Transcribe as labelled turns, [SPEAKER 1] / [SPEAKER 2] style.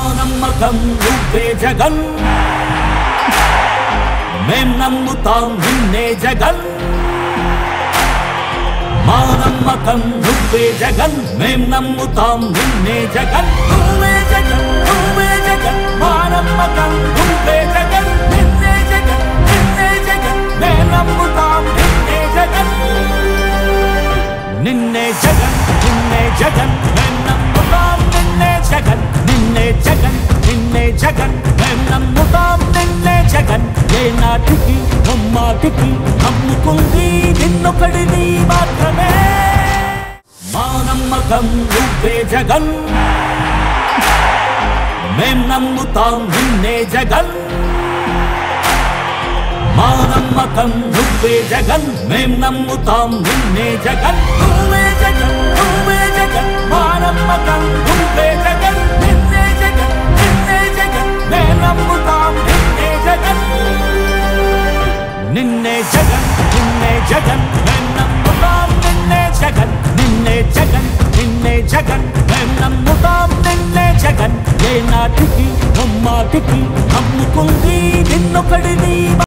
[SPEAKER 1] నమ్మకం నువ్వే జగన్ మేం నమ్ముతాం నిన్నే జగన్ మా నమ్మకం నువ్వే జగన్ మేం నమ్ముతాం నిన్నే జగన్ నువ్వే జగన్ నువ్వే జగన్ మా నమ్మకం నువ్వే జగన్ నిన్నే జగన్ నిన్నే జగన్ మేం నమ్ముతాం నిన్నే జగన్ నిన్నే జగన్ నిన్నే జగన్ మేం నమ్ముతాం నిన్నే జగన్ నిన్నే జగన్ నిన్నే జగన్ మేం నమ్ముతాం నిన్నే జగన్ ఏ నాటికి నమ్మాటికి నమ్ముకుంది నిన్నొకడిని మాత్రమే మా నమ్మకం నువ్వే జగన్ మేం నమ్ముతాం నిన్నే జగన్ మా నమ్మకం నువ్వే జగన్ మేం నమ్ముతాం నిన్నే జగన్ నువ్వే జగన్ నువ్వే జగన్ మా నమ్మకం నువ్వే జగన్ నిన్నే జగన్ నిన్నే జగన్ మేం నమ్ముతాం నిన్నే జగన్ నిన్నే జగన్ నిన్నే జగన్ మేం నమ్ముతాం నిన్నే జగన్ నిన్నే జగన్ నిన్నే జగన్ మేం నమ్ముతాం నిన్నే జగన్ ఏ నాటికి నమ్మాటికి నమ్ముకుంది నిన్నొకడిని